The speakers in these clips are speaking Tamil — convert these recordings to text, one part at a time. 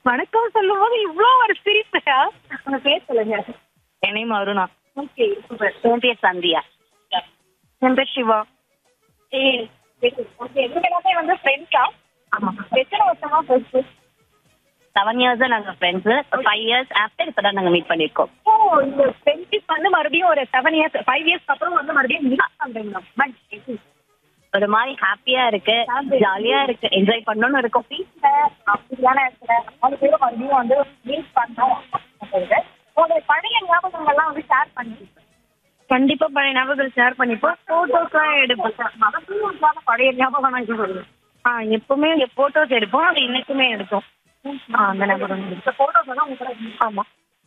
வணக்கம் சொல்லும் போது இவ்ளோ ஒரு சிரிப்பா உங்க பேர் சொல்லுங்க என் நேம் அருணா ஓகே சூப்பர் என் பேர் சந்தியா என் பேர் சிவா ஏய் ஓகே நீங்க எல்லாமே வந்து ஃப்ரெண்ட்ஸா ஆமா எத்தனை வருஷமா ஃப்ரெண்ட்ஸ் செவன் இயர்ஸ் தான் நாங்கள் ஃப்ரெண்ட்ஸு ஃபைவ் இயர்ஸ் ஆஃப்டர் இப்போ தான் நாங்கள் மீட் பண்ணியிருக்கோம் ஓ இந்த ஃப்ரெண்ட்ஷிப் வந்து மறுபடியும் ஒரு செவன் இயர்ஸ் ஃபைவ் இயர்ஸ்க்கு அப்புறம் வந்து மறுபடியும் மீட் பண்றீங்களா பட் ஒரு மாதிரி ஹாப்பியா இருக்கு ஜாலியா இருக்கு என்ஜாய் பண்ணணும்னு இருக்கும் வீட்ல அப்படியான இடத்துல நாலு பேரும் மறுபடியும் வந்து மீட் பண்ணோம் அப்படின்றது உங்களுடைய பழைய ஞாபகங்கள்லாம் வந்து ஷேர் பண்ணி கண்டிப்பா பழைய ஞாபகம் ஷேர் பண்ணிப்போம் போட்டோஸ்லாம் எடுப்போம் மறந்துடாத பழைய ஞாபகம் நான் சொல்லுங்க ஆ எப்பவுமே இங்கே போட்டோஸ் எடுப்போம் அது இன்னைக்குமே எடுப்போம் ஆ அந்த ஞாபகம் இருக்கு. இந்த போட்டோஸ் எல்லாம் உங்களுக்கு ஆமா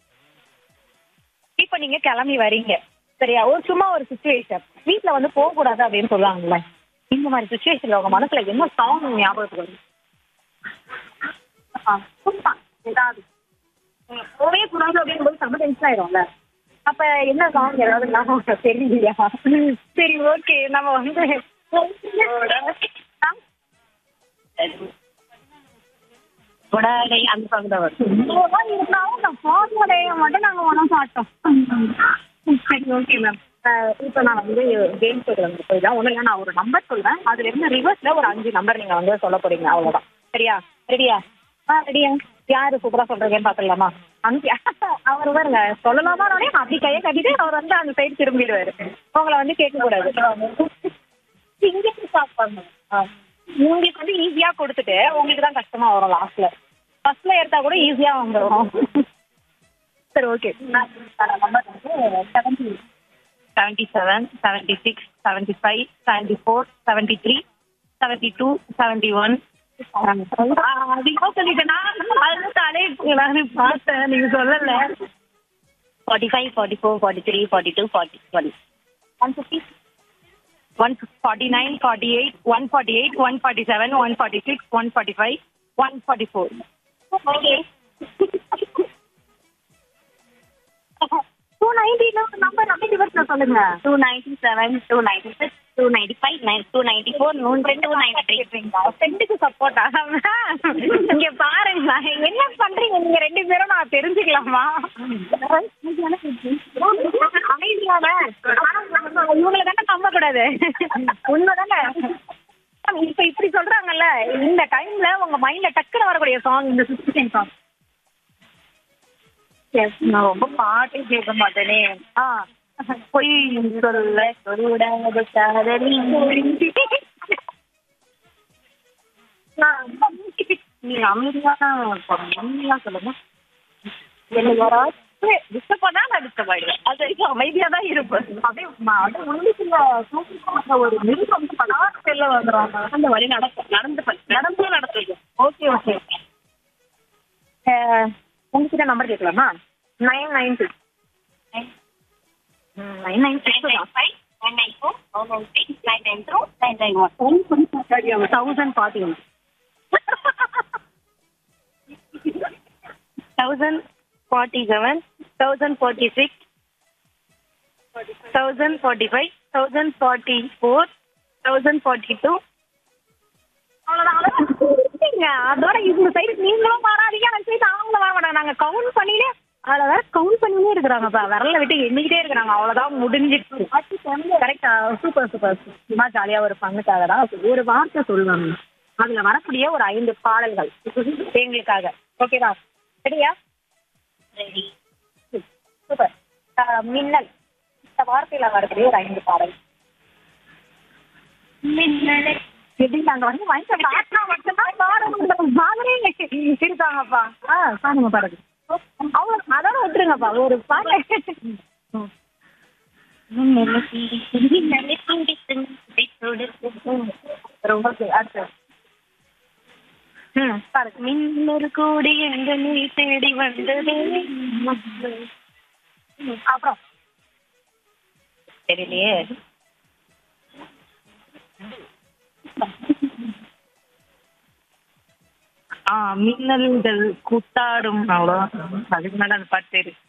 இப்ப நீங்க கிளம்பி வரீங்க சரியா ஒரு சும்மா ஒரு சுச்சுவேஷன் வீட்ல வந்து போக கூடாது அப்படின்னு சொல்லுவாங்கல்ல இந்த மாதிரி சுச்சுவேஷன்ல உங்க மனசுல என்ன சாங் ஞாபகத்துக்கு வருது ஆ, சும்மா ஏதாவது ம், போகவே கூடாது அப்படின்னு போது செம்ம டென்ஷன் ஆயிடும்ல அப்ப என்ன சாங் ஏதாவது ஞாபகம் தெரியலையா சரி ஓகே நம்ம வந்து கொடாடை அந்த சாங் தான் வரும் இதெல்லாம் இருந்தாலும் நான் பாடுவடைய மட்டும் நாங்க ஒன்றும் பாட்டோம் சரி ஓகே மேம் இப்போ நான் வந்து கேம் சொல்லுங்க போயிடலாம் ஒன்றும் இல்லை நான் ஒரு நம்பர் சொல்றேன் அதுல இருந்து ரிவர்ஸ்ல ஒரு அஞ்சு நம்பர் நீங்க வந்து சொல்ல போறீங்க அவ்வளவுதான் சரியா ரெடியா ஆ ரெடியா யாரு சூப்பரா சொல்றீங்கன்னு பாத்துடலாமா அங்கே அவர் பாருங்க சொல்லலாமா நானே அப்படி கையை கட்டிட்டு அவர் வந்து அந்த சைடு திரும்பிடுவாரு உங்களை வந்து கேட்க கூடாது இங்கிட்டு ஸ்டாப் பண்ணணும் ஆ. உங்களுக்கு வந்து ஈஸியா கொடுத்துட்டு உங்களுக்கு தான் கஷ்டமா வரும் லாஸ்ட்ல ஃபர்ஸ்ட்ல எடுத்தா கூட ஈஸியா வந்துடும் சரி ஓகே நம்பர் வந்து seventy seventy seven seventy six seventy five seventy four seventy three seventy two seventy one அதிகமா சொல்லிட்டேனா அது தலை நான் பார்த்தேன் நீங்க சொல்லல forty five forty four forty three forty two forty twenty one fifty one forty nine forty eight one forty eight one forty seven one forty six one forty five one forty four okay two ninety number அப்படியே ரிவர்ஸ்ல சொல்லுங்க two ninety seven two ninety six two ninety five nine two ninety four two ninety three ஃப்ரெண்டுக்கு சப்போர்ட்டா இங்க பாருங்க என்ன பண்றீங்க நீங்க ரெண்டு பேரும் நான் தெரிஞ்சுக்கலாமா அமைதியான இவங்களை தானே நம்ப கூடாது உண்மைதானே இப்ப இப்படி சொல்றாங்கல்ல இந்த டைம்ல உங்க மைண்ட்ல டக்குன்னு வரக்கூடிய சாங் இந்த சுச்சுவேஷன் சாங் நான் ரொம்ப பாட்டே கேட்க மாட்டேனே ஆ பொய் சொல்ல கூடாது காதலி நீங்க அமைதியான அமைதியா சொல்லுங்க என்ன யாராவது டிஸ்டர்ப் பண்ணா நான் டிஸ்டர்ப் ஆயிடுவேன் அது வரைக்கும் அமைதியா தான் இருப்பேன் அப்படியே ம- அப்படியே உள்ளுக்குள்ள சூப்பரா ஒரு மிருகம் படார் செல்ல வந்துடுறாங்க அந்த வழி நடக்கும் நடந்து ப- நடந்து நடத்துது ஓகே ஓகே உங்ககிட்ட நம்பர் கேட்கலாமா nine nine six nine nine six thousand forty one thousand forty seven thousand forty six thousand forty five thousand forty four thousand forty two அதோட இந்த சைடு நீங்களும் வராதீங்க அந்த சைடு அவங்களும் வர மாட்டாங்க நாங்க கவுண்ட் பண்ணினே அதில் வேற கவுண்ட் பண்ணினே இருக்கிறாங்கப்பா விரல விட்டு எண்ணிக்கிட்டே இருக்கிறாங்க அவ்வளோதான் முடிஞ்சிடுச்சு கரெக்டா சூப்பர் சூப்பர் சும்மா ஜாலியாக ஒரு ஃபண்ணுக்காக தான் ஒரு வார்த்தை சொல்லுவாங்க அதுல வரக்கூடிய ஒரு ஐந்து பாடல்கள் எங்களுக்காக ஓகேவா சரியா ரெடி சூப்பர் மின்னல் இந்த வார்த்தையில வரக்கூடிய ஒரு ஐந்து பாடல் எப்படி நாங்க வந்து வாங்கி காட்டினா மட்டும்தான் பாடணும் மாதிரியே இருக்காங்கப்பா ஆ பாருங்க பாருங்க அவ்வளோ அதோட விட்டுருங்கப்பா ஒரு பாட்டு ரொம்ப good. அடுத்து ம் பாருங்க மின்னொரு கூடி எங்க நீ தேடி வந்தது அப்புறம் தெரியலையே ஆ மின்னல்கள் கூத்தாடும் அவ்வளோதான் அதுக்கு மேல அந்த பாட்டு தெரியும்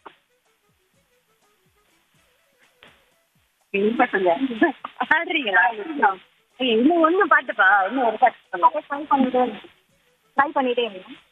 பின்பற்றுங்க பாடுறீங்களா இன்னும் ஒண்ணு பாட்டுப்பா இன்னும் ஒரு பாட்டு ட்ரை பண்ணிட்டே ட்ரை பண்ணிட்டே இருங்க